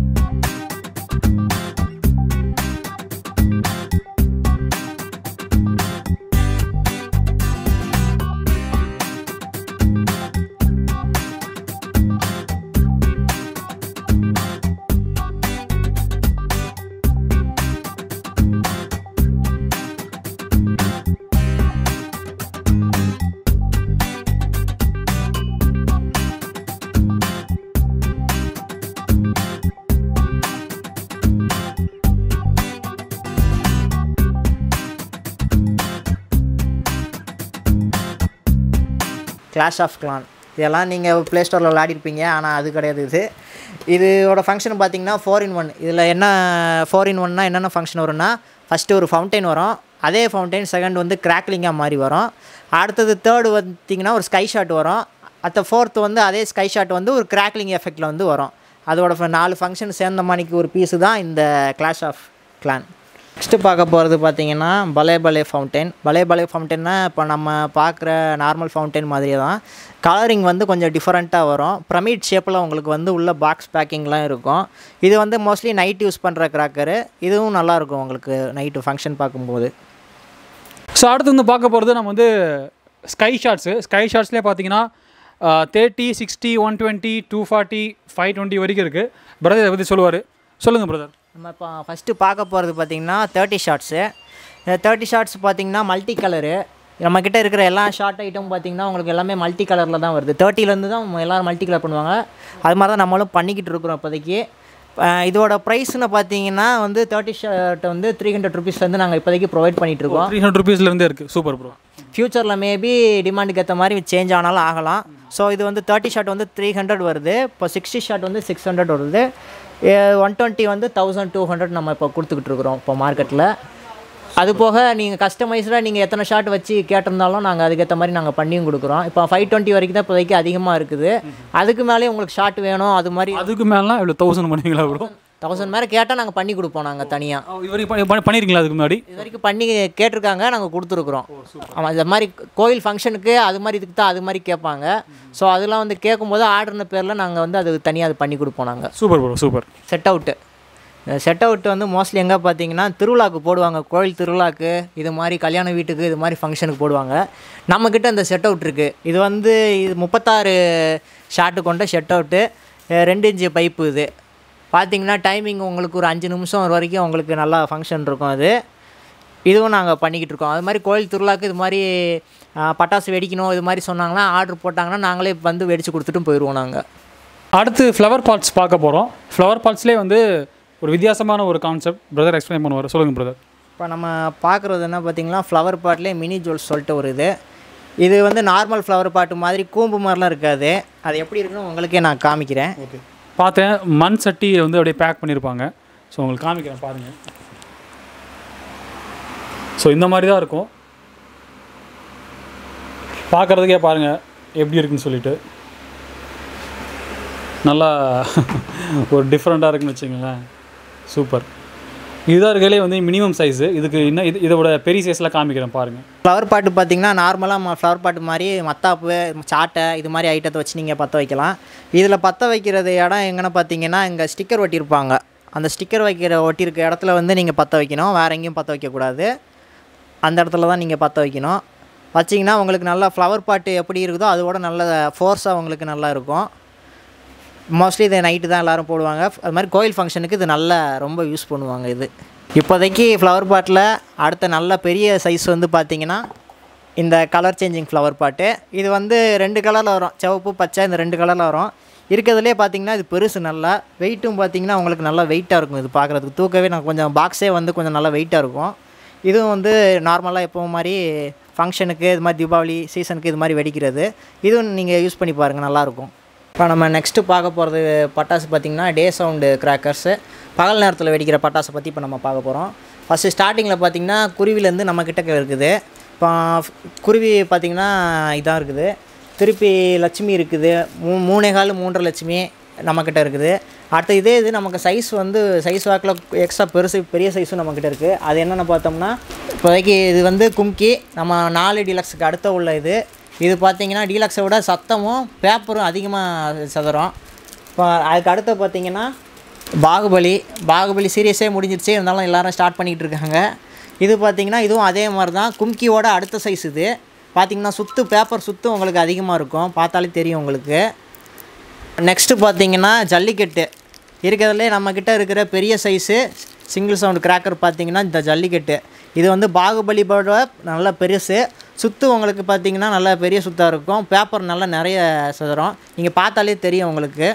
கிளாஷ் ஆஃப் கிளான் இதெல்லாம் நீங்கள் ப்ளே ஸ்டோரில் விளையாடிருப்பீங்க ஆனால் அது கிடையாது இது இதோட ஃபங்க்ஷன் பார்த்தீங்கன்னா ஃபோர் இன் ஒன் இதில் என்ன ஃபோர் இன் ஒன்னா என்னென்ன ஃபங்க்ஷன் வரும்னா ஃபஸ்ட்டு ஒரு ஃபவுண்டைன் வரும் அதே ஃபவுண்டைன் செகண்ட் வந்து கிராக்லிங்காக மாதிரி வரும் அடுத்தது தேர்டு பார்த்தீங்கன்னா ஒரு ஸ்கை ஷாட் வரும் அடுத்த ஃபோர்த்து வந்து அதே ஸ்கை ஷாட் வந்து ஒரு கிராக்லிங் எஃபெக்டில் வந்து வரும் அதோட ஃப- நாலு ஃபங்க்ஷன் சேர்ந்த மணிக்கு ஒரு பீஸு தான் இந்த கிளாஷ் ஆஃப் கிளான் நெக்ஸ்ட்டு பார்க்க போகிறது பார்த்தீங்கன்னா பலே பலே ஃபவுண்டைன் பலே பலே ஃபவுண்டைன்னா இப்போ நம்ம பார்க்குற நார்மல் ஃபவுண்டைன் மாதிரியே தான் கலரிங் வந்து கொஞ்சம் டிஃப்ரெண்ட்டாக வரும் பிரமிட் ஷேப்பில் உங்களுக்கு வந்து உள்ள பாக்ஸ் பேக்கிங்லாம் இருக்கும் இது வந்து மோஸ்ட்லி நைட் யூஸ் பண்ணுற கிராக்கரு இதுவும் நல்லாயிருக்கும் உங்களுக்கு நைட்டு ஃபங்க்ஷன் பார்க்கும்போது ஸோ அடுத்து வந்து பார்க்க போகிறது நம்ம வந்து ஸ்கை ஷாட்ஸு ஸ்கை ஷாட்ஸ்லேயே பார்த்தீங்கன்னா thirty sixty one twenty two forty five twenty வரைக்கும் இருக்குது பிரதர் இதை பற்றி சொல்லுவார் சொல்லுங்கள் பிரதர் நம்ம இப்போ ஃபஸ்ட்டு பார்க்க போகிறது பார்த்தீங்கன்னா தேர்ட்டி ஷார்ட்ஸு இந்த தேர்ட்டி ஷார்ட்ஸ் பார்த்தீங்கன்னா மல்டி கலரு நம்மக்கிட்ட இருக்கிற எல்லா ஷார்ட் ஐட்டம் பார்த்தீங்கன்னா உங்களுக்கு எல்லாமே மல்டி கலரில் தான் வருது தேர்ட்டிலேருந்து தான் எல்லோரும் மல்டி கலர் பண்ணுவாங்க அது மாதிரி தான் நம்மளும் பண்ணிக்கிட்டு இருக்கிறோம் இப்போதைக்கு அஹ் இதோட ப்ரைஸ்னு பார்த்தீங்கன்னா வந்து தேர்ட்டி ஷர்ட் வந்து த்ரீ ஹண்ட்ரட் ருபீஸ் வந்து நாங்கள் இப்போதைக்கு ப்ரொவைட் பண்ணிகிட்டு இருக்கோம் த்ரீ ஹண்ட்ரட் ருபீஸ்லேருந்தே இருக்குது சூப்பர் ப்ரோ ஃப்யூச்சரில் மேபி டிமாண்டுக்கு ஏற்ற மாதிரி சேஞ்ச் ஆனாலும் ஆகலாம் ஸோ இது வந்து தேர்ட்டி ஷாட் வந்து த்ரீ ஹண்ட்ரட் வருது இப்போ சிக்ஸ்டி ஷாட் வந்து சிக்ஸ் ஹண்ட்ரட் வருது ஒன் டுவெண்ட்டி வந்து தௌசண்ட் டூ ஹண்ட்ரட் நம்ம இப்போ கொடுத்துக்கிட்டு இருக்கிறோம் இப்போ மார்க்கெட்டில் அது போக நீங்கள் கஸ்டமைஸ்டாக நீங்கள் எத்தனை ஷாட் வச்சு கேட்டிருந்தாலும் நாங்கள் அதுக்கேற்ற மாதிரி நாங்கள் பண்ணியும் கொடுக்குறோம் இப்போ ஃபைவ் டுவெண்ட்டி வரைக்கும் தான் இப்போதைக்கு அதிகமாக இருக்குது அதுக்கு மேலேயும் உங்களுக்கு ஷாட் வேணும் அது மாதிரி அதுக்கு மேலாம் இவ்வளோ தௌசண்ட் பண்ணுவீங்களா ப்ரோ தௌசண்ட் மேலே கேட்டால் நாங்கள் பண்ணி கொடுப்போம் நாங்கள் தனியாக இது வரைக்கும் பண்ணி- பண்ணி- பண்ணியிருக்கீங்களா அதுக்கு முன்னாடி இது வரைக்கும் பண்ணி கேட்டிருக்காங்க நாங்கள் கொடுத்துருக்குறோம் ஆமாம் இந்த மாதிரி கோயில் ஃபங்க்ஷனுக்கு அது மாதிரி இதுக்கு தான் அது மாதிரி கேட்பாங்க ஸோ அதெல்லாம் வந்து கேட்கும்போது ஆர்டர்ன பேரில் நாங்கள் வந்து அது தனியாக அது பண்ணி கொடுப்போம் நாங்கள் super bro super set out set out வந்து மோஸ்ட்லி எங்கே பார்த்தீங்கன்னா திருவிழாக்கு போடுவாங்க கோயில் திருவிழாக்கு இது மாதிரி கல்யாண வீட்டுக்கு இது மாதிரி ஃபங்க்ஷனுக்கு போடுவாங்க நம்மக்கிட்ட இந்த செட் அவுட் இருக்குது இது வந்து இது முப்பத்தாறு ஷாட்டு கொண்ட செட் அவுட்டு ரெண்டு இன்ச்சு பைப்பு இது பார்த்தீங்கன்னா டைமிங் உங்களுக்கு ஒரு அஞ்சு நிமிஷம் வரைக்கும் உங்களுக்கு நல்லா ஃபங்க்ஷன் இருக்கும் அது இதுவும் நாங்கள் பண்ணிக்கிட்டு இருக்கோம் அது மாதிரி கோயில் திருவிழாக்கு இது மாதிரி ஆ, பட்டாசு வெடிக்கணும் இது மாதிரி சொன்னாங்கன்னா ஆர்டர் போட்டாங்கன்னா நாங்களே வந்து வெடித்து கொடுத்துட்டும் போயிடுவோம் நாங்கள் அடுத்து ஃப்ளவர் பாட்ஸ் பார்க்க போகிறோம் ஃப்ளவர் பாட்ஸ்லேயே வந்து ஒரு வித்தியாசமான ஒரு கான்செப்ட் பிரதர் எக்ஸ்பிளைன் பண்ணுவார் சொல்லுங்கள் பிரதர் இப்போ நம்ம பார்க்குறது என்ன பார்த்தீங்கன்னா ஃப்ளவர் பாட்லேயே மினி ஜுவல்ஸ் சொல்லிட்டு ஒரு இது இது வந்து நார்மல் ஃப்ளவர் பாட்டு மாதிரி கூம்பு மாதிரிலாம் இருக்காது அது எப்படி இருக்குன்னு உங்களுக்கே நான் காமிக்கிறேன் ஓகே பார்த்தேன் மண் சட்டி வந்து அப்படியே பேக் பண்ணியிருப்பாங்க ஸோ உங்களுக்கு காமிக்கிறேன் பாருங்கள் ஸோ இந்த மாதிரி தான் இருக்கும் பார்க்குறதுக்கே பாருங்கள் எப்படி இருக்குன்னு சொல்லிட்டு நல்லா ஒரு டிஃப்ரெண்ட்டாக இருக்குன்னு வச்சுங்களேன் சூப்பர் இதுதான் இருக்கையிலே வந்து மினிமம் சைஸு இதுக்கு இன்னும் இது இதோட பெரிய சைஸில் காமிக்கிறேன் பாருங்கள் ஃப்ளவர் பாட்டு பார்த்தீங்கன்னா நார்மலாக ஃப்ளவர் பாட்டு மாதிரி மத்தாப்பு சாட்டை இது மாதிரி ஐட்டத்தை வச்சு நீங்கள் பற்ற வைக்கலாம் இதில் பற்ற வைக்கிறது இடம் எங்கன்னு பார்த்தீங்கன்னா இங்கே ஸ்டிக்கர் ஒட்டியிருப்பாங்க அந்த ஸ்டிக்கர் வைக்கிற ஒட்டியிருக்க இடத்துல வந்து நீங்கள் பற்ற வைக்கணும் வேறு எங்கேயும் பற்ற வைக்கக்கூடாது அந்த இடத்துல தான் நீங்கள் பற்ற வைக்கணும் வச்சிங்கன்னா உங்களுக்கு நல்லா ஃப்ளவர் பாட்டு எப்படி இருக்குதோ அதோட நல்ல ஃபோர்ஸாக உங்களுக்கு நல்லா இருக்கும் மோஸ்ட்லி இதை நைட்டு தான் எல்லோரும் போடுவாங்க அது மாதிரி கோயில் ஃபங்க்ஷனுக்கு இது நல்லா ரொம்ப யூஸ் பண்ணுவாங்க இது இப்போதைக்கு ஃப்ளவர் பாட்டில் அடுத்த நல்ல பெரிய சைஸ் வந்து பார்த்தீங்கன்னா இந்த கலர் சேஞ்சிங் ஃப்ளவர் பாட்டு இது வந்து ரெண்டு கலரில் வரும் சிவப்பு பச்சை இந்த ரெண்டு கலரில் வரும் இருக்கிறதுலே பார்த்தீங்கன்னா இது பெருசு நல்லா வெயிட்டும் பார்த்தீங்கன்னா உங்களுக்கு நல்லா வெயிட்டாக இருக்கும் இது பார்க்குறதுக்கு தூக்கவே நான் கொஞ்சம் பாக்ஸே வந்து கொஞ்சம் நல்லா வெயிட்டாக இருக்கும் இதுவும் வந்து நார்மலாக எப்பவும் மாதிரி ஃபங்க்ஷனுக்கு இது மாதிரி தீபாவளி சீசனுக்கு இது மாதிரி வெடிக்கிறது இதுவும் நீங்கள் யூஸ் பண்ணி பாருங்கள் நல்லாயிருக்கும் இப்போ நம்ம நெக்ஸ்ட்டு பார்க்க போகிறது பட்டாசு பார்த்திங்கன்னா டே சவுண்டு கிராக்கர்ஸு பகல் நேரத்தில் வெடிக்கிற பட்டாசை பற்றி இப்போ நம்ம பார்க்க போகிறோம் ஃபஸ்ட்டு ஸ்டார்டிங்கில் பார்த்திங்கன்னா குருவிலேருந்து நம்ம கிட்டக்க இருக்குது இப்போ குருவி பார்த்திங்கன்னா இதாக இருக்குது திருப்பி லட்சுமி இருக்குது மூ மூணே கால் மூன்றரை லட்சுமி நம்மக்கிட்ட இருக்குது அடுத்த இதே இது நமக்கு சைஸ் வந்து சைஸ் வாக்கில் எக்ஸ்ட்ரா பெருசு பெரிய சைஸும் நம்மக்கிட்ட இருக்குது அது என்னென்னு பார்த்தோம்னா இப்போதைக்கு இது வந்து கும்கி நம்ம நாலு டீலக்ஸுக்கு அடுத்த உள்ள இது இது பார்த்தீங்கன்னா டீலக்ஸை விட சத்தமும் பேப்பரும் அதிகமாக சதுரம் இப்போ அதுக்கு அடுத்து பார்த்தீங்கன்னா பாகுபலி பாகுபலி சீரியஸே முடிஞ்சிருச்சு இருந்தாலும் எல்லாரும் ஸ்டார்ட் பண்ணிகிட்டு இருக்காங்க இது பார்த்தீங்கன்னா இதுவும் அதே மாதிரி தான் கும்கியோட அடுத்த சைஸ் இது பார்த்தீங்கன்னா சுத்து பேப்பர் சுத்து உங்களுக்கு அதிகமாக இருக்கும் பார்த்தாலே தெரியும் உங்களுக்கு நெக்ஸ்ட்டு பார்த்தீங்கன்னா ஜல்லிக்கட்டு இருக்கிறதுலே நம்மக்கிட்ட இருக்கிற பெரிய சைஸு சிங்கிள் சவுண்ட் கிராக்கர் பார்த்தீங்கன்னா இந்த ஜல்லிக்கட்டு இது வந்து பாகுபலியோட நல்ல பெருசு சுத்து உங்களுக்கு பார்த்தீங்கன்னா நல்ல பெரிய சுத்தாக இருக்கும் பேப்பர் நல்லா நிறைய சதுரம் நீங்கள் பார்த்தாலே தெரியும் உங்களுக்கு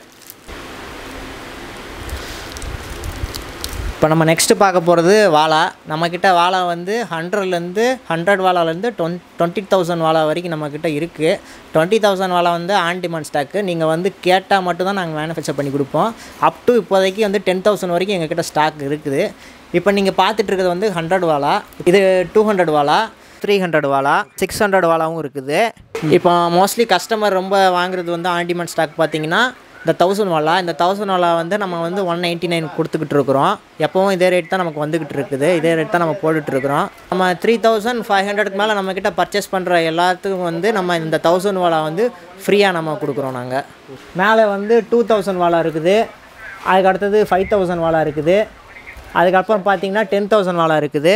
இப்போ நம்ம நெக்ஸ்ட்டு பார்க்க போகிறது வாழா நம்மக்கிட்ட வாழா வந்து ஹண்ட்ரட்லேருந்து ஹண்ட்ரட் வாலாலேருந்து டொன் டுவெண்ட்டி தௌசண்ட் வாழா வரைக்கும் நம்மக்கிட்ட இருக்குது டுவெண்ட்டி தௌசண்ட் வாழா வந்து ஆன் டிமாண்ட் ஸ்டாக்கு நீங்கள் வந்து கேட்டால் மட்டும்தான் நாங்கள் மேனுஃபேக்சர் பண்ணி கொடுப்போம் அப் டு இப்போதைக்கு வந்து டென் தௌசண்ட் வரைக்கும் எங்ககிட்ட ஸ்டாக் இருக்குது இப்போ நீங்கள் பார்த்துட்டு இருக்கிறது வந்து ஹண்ட்ரட் வாலா இது டூ ஹண்ட்ரட் வாலா த்ரீ ஹண்ட்ரட் வாலா சிக்ஸ் ஹண்ட்ரட் வாலாவும் இருக்குது இப்போ மோஸ்ட்லி கஸ்டமர் ரொம்ப வாங்குறது வந்து ஆன் டிமாண்ட் ஸ்டாக் பார்த்தீங்கன்னா இந்த தௌசண்ட் வாலா இந்த தௌசண்ட் வாலா வந்து நம்ம வந்து ஒன் நைன்ட்டி நைன் கொடுத்துக்கிட்டு இருக்கிறோம் எப்போவும் இதே ரேட் தான் நமக்கு வந்துக்கிட்டு இருக்குது இதே ரேட் தான் நம்ம போட்டுட்டு இருக்கிறோம் நம்ம த்ரீ தௌசண்ட் ஃபைவ் ஹண்ட்ரட்க்கு மேலே நம்மக்கிட்ட பர்ச்சேஸ் பண்ணுற எல்லாத்துக்கும் வந்து நம்ம இந்த தௌசண்ட் வாலா வந்து ஃப்ரீயாக நம்ம கொடுக்குறோம் நாங்கள் மேலே வந்து டூ தௌசண்ட் வாலா இருக்குது அதுக்கு அடுத்தது ஃபைவ் தௌசண்ட் வாலா இருக்குது அதுக்கப்புறம் பார்த்தீங்கன்னா டென் தௌசண்ட் வாலா இருக்குது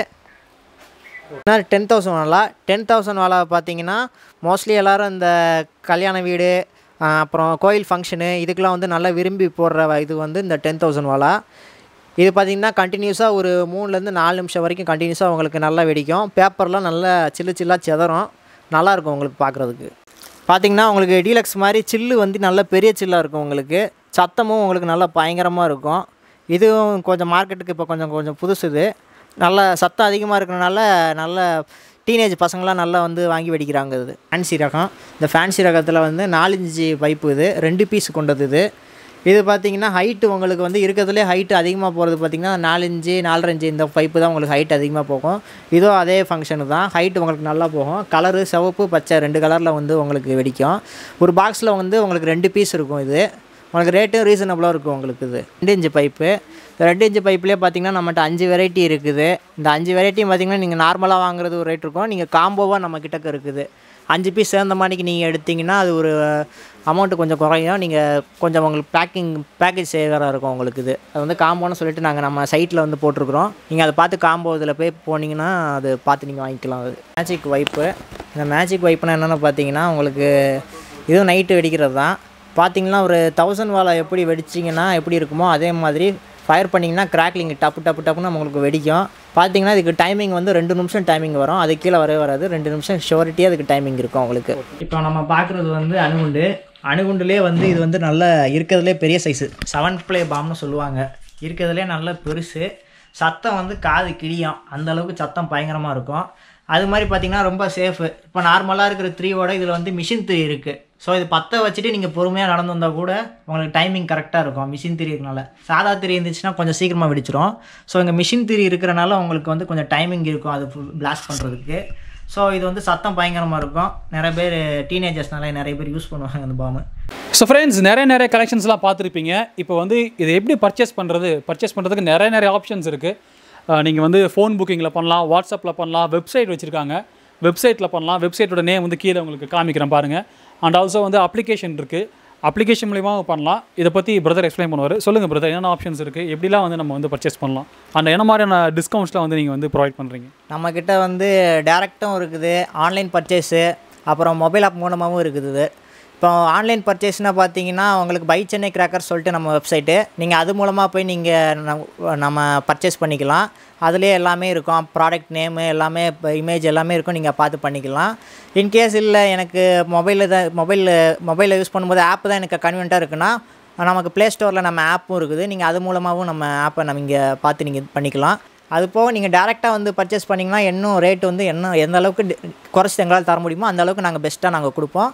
டென் தௌசண்ட் வாலா டென் தௌசண்ட் வாலா பார்த்தீங்கன்னா மோஸ்ட்லி எல்லோரும் இந்த கல்யாண வீடு ஆஹ் அப்புறம் கோயில் ஃபங்க்ஷனு இதுக்கெலாம் வந்து நல்லா விரும்பி போடுற வ- இது வந்து இந்த டென் தௌசண்ட் வாலா இது பார்த்திங்கன்னா கண்டினியூஸாக ஒரு மூணுலேருந்து நாலு நிமிஷம் வரைக்கும் கண்டினியூஸாக உங்களுக்கு நல்லா வெடிக்கும் பேப்பர்லாம் நல்லா சில்லு சில்லாக செதறும் நல்லாயிருக்கும் உங்களுக்கு பார்க்குறதுக்கு பார்த்தீங்கன்னா உங்களுக்கு டீலக்ஸ் மாதிரி சில்லு வந்து நல்ல பெரிய சில்லாக இருக்கும் உங்களுக்கு சத்தமும் உங்களுக்கு நல்லா பயங்கரமாக இருக்கும் இதுவும் கொஞ்சம் மார்க்கெட்டுக்கு இப்போ கொஞ்சம் கொஞ்சம் புதுசு இது நல்ல சத்தம் அதிகமாக இருக்கிறனால நல்ல டீனேஜ் பசங்களாம் நல்லா வந்து வாங்கி வெடிக்கிறாங்க இது ஃபேன்சி ரகம் இந்த ஃபேன்சி ரகத்தில் வந்து நாலஞ்சு பைப்பு இது ரெண்டு பீஸ் கொண்டது இது இது பார்த்தீங்கன்னா ஹைட்டு உங்களுக்கு வந்து இருக்கிறதுலே ஹைட்டு அதிகமாக போகிறது பார்த்தீங்கன்னா நாலஞ்சு நாலரஞ்சு இந்த பைப்பு தான் உங்களுக்கு ஹைட் அதிகமாக போகும் இதுவும் அதே ஃபங்க்ஷனு தான் ஹைட்டு உங்களுக்கு நல்லா போகும் கலரு சிவப்பு பச்சை ரெண்டு கலரில் வந்து உங்களுக்கு வெடிக்கும் ஒரு பாக்ஸில் வந்து உங்களுக்கு ரெண்டு பீஸ் இருக்கும் இது உங்களுக்கு ரேட்டும் ரீசனபுளாக இருக்கும் உங்களுக்கு இது ரெண்டு இன்ச்சு பைப்பு இந்த ரெண்டு இன்ச்சு பைப்லேயே பார்த்தீங்கன்னா நம்மகிட்ட அஞ்சு வெரைட்டி இருக்குது இந்த அஞ்சு வெரைட்டியும் பார்த்தீங்கன்னா நீங்கள் நார்மலாக வாங்குறது ஒரு ரேட் இருக்கும் நீங்கள் காம்போவாக நம்ம கிட்டக்க இருக்குது அஞ்சு பீஸ் சேர்ந்த மாதிரிக்கு நீங்கள் எடுத்தீங்கன்னா அது ஒரு அமௌண்ட்டு கொஞ்சம் குறையும் நீங்கள் கொஞ்சம் உங்களுக்கு பேக்கிங் பேக்கேஜ் சேவராக இருக்கும் உங்களுக்கு இது அது வந்து காம்போன்னு சொல்லிட்டு நாங்கள் நம்ம சைட்டில் வந்து போட்டிருக்கிறோம் நீங்கள் அதை பார்த்து காம்போ இதில் போய் போனீங்கன்னா அது பார்த்து நீங்கள் வாங்கிக்கலாம் அது மேஜிக் வைப்பு இந்த மேஜிக் வைப்புனா என்னென்னு பார்த்தீங்கன்னா உங்களுக்கு இதுவும் நைட்டு வெடிக்கிறது தான் பார்த்தீங்கன்னா ஒரு தௌசண்ட் வாலா எப்படி வெடிச்சிங்கன்னா எப்படி இருக்குமோ அதே மாதிரி ஃபயர் பண்ணிங்கன்னா கிராக்லிங் டப்பு டப்பு டப்புன்னு உங்களுக்கு வெடிக்கும் பார்த்தீங்கன்னா இதுக்கு டைமிங் வந்து ரெண்டு நிமிஷம் டைமிங் வரும் அது கீழே வரவே வராது ரெண்டு நிமிஷம் ஷோரிட்டியாக அதுக்கு டைமிங் இருக்கும் உங்களுக்கு இப்போ நம்ம பார்க்குறது வந்து அணுகுண்டு அணுகுண்டுலேயே வந்து இது வந்து நல்ல இருக்கிறதுலே பெரிய சைஸு செவன் ப்ளே பாம்னு சொல்லுவாங்க இருக்கிறதுலே நல்ல பெருசு சத்தம் வந்து காது கிழியும் அந்த அளவுக்கு சத்தம் பயங்கரமாக இருக்கும் அது மாதிரி பார்த்தீங்கன்னா ரொம்ப சேஃபு இப்போ நார்மலாக இருக்கிற த்ரீயோட இதில் வந்து மிஷின் த்ரீ இருக்குது ஸோ இது பற்ற வச்சுட்டு நீங்கள் பொறுமையாக நடந்து வந்தால் கூட உங்களுக்கு டைமிங் கரெக்டாக இருக்கும் மிஷின் திரி இருக்கனால சாதா திரி இருந்துச்சுன்னா கொஞ்சம் சீக்கிரமாக வெடிச்சிரும் ஸோ இங்கே மிஷின் திரி இருக்கிறனால உங்களுக்கு வந்து கொஞ்சம் டைமிங் இருக்கும் அது பிளாஸ்ட் பண்ணுறதுக்கு ஸோ இது வந்து சத்தம் பயங்கரமாக இருக்கும் நிறைய பேர் டீனேஜர்ஸ்னால நிறைய பேர் யூஸ் பண்ணுவாங்க அந்த பாம்பு ஸோ ஃப்ரெண்ட்ஸ் நிறைய நிறைய கலெக்ஷன்ஸ்லாம் பார்த்துருப்பீங்க இப்போ வந்து இதை எப்படி பர்ச்சேஸ் பண்ணுறது பர்ச்சேஸ் பண்ணுறதுக்கு நிறைய நிறைய ஆப்ஷன்ஸ் இருக்குது நீங்கள் வந்து ஃபோன் புக்கிங்கில் பண்ணலாம் வாட்ஸ்அப்பில் பண்ணலாம் வெப்சைட் வச்சுருக்காங்க வெப்சைட்டில் பண்ணலாம் வெப்சைட்டோட நேம் வந்து கீழே உங்களுக்கு காமிக்கிறேன் பாருங்கள் அண்ட் ஆல்சோ வந்து அப்ளிகேஷன் இருக்குது அப்ளிகேஷன் மூலிமா பண்ணலாம் இதை பற்றி பிரதர் எக்ஸ்பிளைன் பண்ணுவார் சொல்லுங்கள் பிரதர் என்னென்ன ஆப்ஷன்ஸ் இருக்குது எப்படிலாம் வந்து நம்ம வந்து பர்ச்சேஸ் பண்ணலாம் அந்த என்ன மாதிரியான டிஸ்கவுண்ட்ஸ்லாம் வந்து நீங்கள் வந்து ப்ரொவைட் பண்ணுறீங்க நம்மக்கிட்ட வந்து டேரெக்டும் இருக்குது ஆன்லைன் பர்ச்சேஸு அப்புறம் மொபைல் ஆப் மூலமாகவும் இருக்குது இது இப்போ ஆன்லைன் பர்ச்சேஸ்னால் பார்த்தீங்கன்னா உங்களுக்கு பை சென்னை கிராக்கர் சொல்லிட்டு நம்ம வெப்சைட்டு நீங்கள் அது மூலமாக போய் நீங்கள் நம்ம பர்ச்சேஸ் பண்ணிக்கலாம் அதுலேயே எல்லாமே இருக்கும் ப்ராடக்ட் நேமு எல்லாமே இப்போ இமேஜ் எல்லாமே இருக்கும் நீங்கள் பார்த்து பண்ணிக்கலாம் இன்கேஸ் இல்லை எனக்கு மொபைலில் தான் மொபைலில் மொபைலில் யூஸ் பண்ணும்போது ஆப் தான் எனக்கு கன்வீனியண்ட்டாக இருக்குன்னா நமக்கு ப்ளே ஸ்டோரில் நம்ம ஆப்பும் இருக்குது நீங்கள் அது மூலமாகவும் நம்ம ஆப்பை நம்ம இங்கே பார்த்து நீங்கள் பண்ணிக்கலாம் அது போக நீங்கள் டேரெக்டாக வந்து பர்ச்சேஸ் பண்ணிங்கன்னா இன்னும் ரேட் வந்து என்ன எந்த அளவுக்கு டி- குறைச்சி எங்களால் தர முடியுமோ அந்த அளவுக்கு நாங்கள் பெஸ்ட்டாக நாங்கள் கொடுப்போம்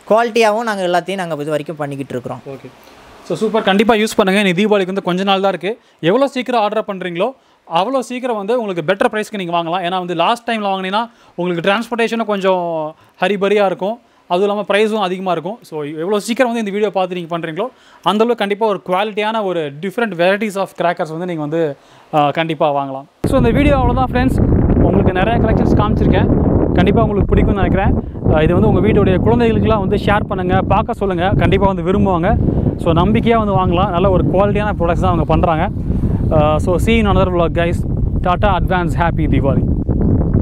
குவாலிட்டியாகவும் நாங்கள் எல்லாத்தையும் நாங்கள் இது வரைக்கும் பண்ணிக்கிட்டு இருக்கிறோம் ஓகே ஸோ சூப்பர் கண்டிப்பாக யூஸ் பண்ணுங்கள் நீ தீபாவளிக்கு வந்து கொஞ்ச நாள் தான் இருக்குது எவ்வளோ சீக்கிரம் ஆர்டர் பண்ணுறீங்களோ அவ்வளோ சீக்கிரம் வந்து உங்களுக்கு பெட்டர் ப்ரைஸ்க்கு நீங்கள் வாங்கலாம் ஏன்னா வந்து லாஸ்ட் டைமில் வாங்கினீங்கன்னா உங்களுக்கு டிரான்ஸ்போர்ட்டேஷனும் கொஞ்சம் ஹரிபரியாக இருக்கும் அதுவும் இல்லாமல் ப்ரைஸும் அதிகமாக இருக்கும் ஸோ எவ்வளோ சீக்கிரம் வந்து இந்த வீடியோ பார்த்து நீங்கள் பண்ணுறீங்களோ அந்தளவுக்கு கண்டிப்பாக ஒரு குவாலிட்டியான ஒரு டிஃப்ரெண்ட் வெரைட்டிஸ் ஆஃப் கிராக்கர்ஸ் வந்து நீங்கள் வந்து கண்டிப்பாக வாங்கலாம் ஸோ இந்த வீடியோ அவ்வளோதான் ஃப்ரெண்ட்ஸ் உங்களுக்கு நிறைய கலெக்ஷன்ஸ் காமிச்சிருக்கேன் கண்டிப்பாக உங்களுக்கு பிடிக்கும்னு நினைக்கிறேன் அஹ் இது வந்து உங்கள் வீட்டுடைய குழந்தைகளுக்கெல்லாம் வந்து ஷேர் பண்ணுங்கள் பார்க்க சொல்லுங்கள் கண்டிப்பாக வந்து விரும்புவாங்க ஸோ நம்பிக்கையாக வந்து வாங்கலாம் நல்ல ஒரு குவாலிட்டியான ப்ராடக்ட்ஸ் தான் அவங்க பண்ணுறாங்க so see in another vlog guys tata advance happy Deepavali